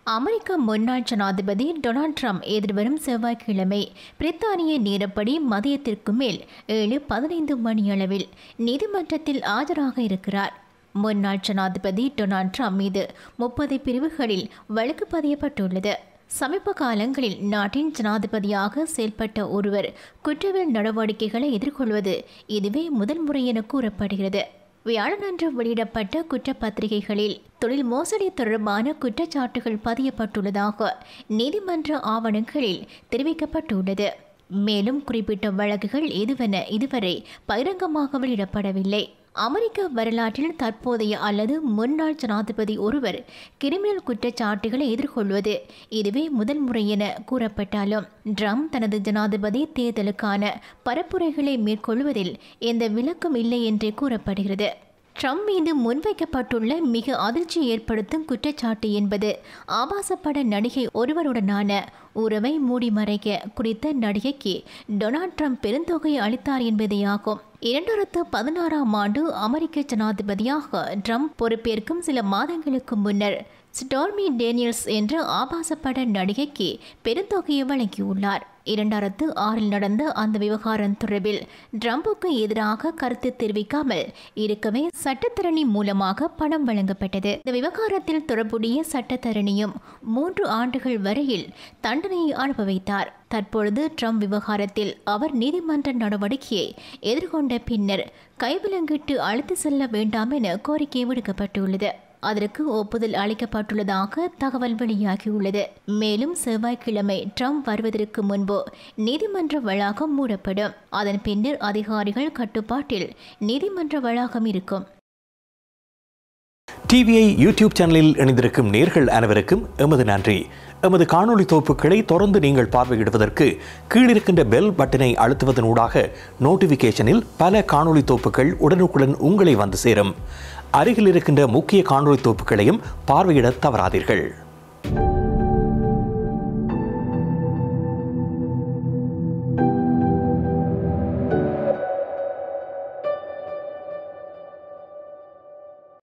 அமெரிக்க முன்னாள் ஜனாதிபதி Donald Trump எதிர்வரும் செவ்வாய்க்கிழமை பிரித்தானிய நேரப்படி மதியத்திற்கு மேல் ஏழு பதினைந்து மணியளவில் நீதிமன்றத்தில் ஆஜராக இருக்கிறார் முன்னாள் ஜனாதிபதி டொனால்ட் ட்ரம்ப் மீது முப்பது பிரிவுகளில் வழக்கு பதியப்பட்டுள்ளது சமீப காலங்களில் நாட்டின் ஜனாதிபதியாக செயல்பட்ட ஒருவர் குற்றவியல் நடவடிக்கைகளை எதிர்கொள்வது இதுவே முதல் முறை என கூறப்படுகிறது வியாழனன்று வெளியிடப்பட்ட குற்றப்பத்திரிகைகளில் தொழில் மோசடி தொடர்பான குற்றச்சாட்டுகள் பதியப்பட்டுள்ளதாக நீதிமன்ற ஆவணங்களில் தெரிவிக்கப்பட்டுள்ளது மேலும் குறிப்பிட்ட வழக்குகள் எதுவென இதுவரை பகிரங்கமாக வெளியிடப்படவில்லை அமெரிக்க வரலாற்றில் தற்போதைய அல்லது முன்னாள் ஜனாதிபதி ஒருவர் கிரிமினல் குற்றச்சாட்டுகளை எதிர்கொள்வது இதுவே முதல் முறை என கூறப்பட்டாலும் ட்ரம்ப் தனது ஜனாதிபதி தேர்தலுக்கான பரப்புரைகளை மேற்கொள்வதில் எந்த விலக்கும் இல்லை என்றே கூறப்படுகிறது ட்ரம்ப் மீது முன்வைக்கப்பட்டுள்ள மிக அதிர்ச்சி ஏற்படுத்தும் குற்றச்சாட்டு என்பது ஆபாசப்பட நடிகை ஒருவருடனான உறவை மூடி மறைக்க குறித்த நடிகைக்கு டொனால்ட் ட்ரம்ப் பெருந்தொகை அளித்தார் என்பதேயாகும் இரண்டாயிரத்து பதினாறாம் ஆண்டு அமெரிக்க ஜனாதிபதியாக ட்ரம்ப் பொறுப்பேற்கும் சில மாதங்களுக்கு முன்னர் ஸ்டார்மி டேனியல்ஸ் என்ற ஆபாசப்பட நடிகைக்கு பெருந்தொகையை வழங்கியுள்ளார் இரண்டாயிரத்து ஆறில் நடந்த அந்த விவகாரம் தொடர்பில் ட்ரம்புக்கு எதிராக கருத்து தெரிவிக்காமல் இருக்கவே சட்டத்தரணி மூலமாக பணம் வழங்கப்பட்டது இந்த விவகாரத்தில் தொடர்புடைய சட்டத்தரணியும் மூன்று ஆண்டுகள் வரையில் தண்டனையை அனுபவித்தார் தற்பொழுது ட்ரம்ப் விவகாரத்தில் அவர் நீதிமன்ற நடவடிக்கையை எதிர்கொண்ட பின்னர் கைவிலங்கிட்டு அழைத்து செல்ல வேண்டாம் என கோரிக்கை விடுக்கப்பட்டுள்ளது அதற்கு ஒப்புதல் அளிக்கப்பட்டுள்ளதாக தகவல் வெளியாகியுள்ளது மேலும் செவ்வாய்க்கிழமை ட்ரம்ப் வருவதற்கு முன்பு நீதிமன்ற வளாகம் மூடப்படும் அதன் பின்னர் அதிகாரிகள் கட்டுப்பாட்டில் நீதிமன்ற வளாகம் இருக்கும் டிவிஐ யூடியூப் சேனலில் இணைந்திருக்கும் நேர்கள் அனைவருக்கும் எமது நன்றி எமது காணொளி தொகுப்புகளை தொடர்ந்து நீங்கள் பார்வையிடுவதற்கு கீழிருக்கின்ற பெல் பட்டனை அழுத்துவதன் ஊடாக நோட்டிஃபிகேஷனில் பல காணொளி தொகுப்புகள் உடனுக்குடன் உங்களை வந்து சேரும் அருகில் இருக்கின்ற முக்கிய காணொளி தொகுப்புகளையும் பார்வையிட தவறாதீர்கள்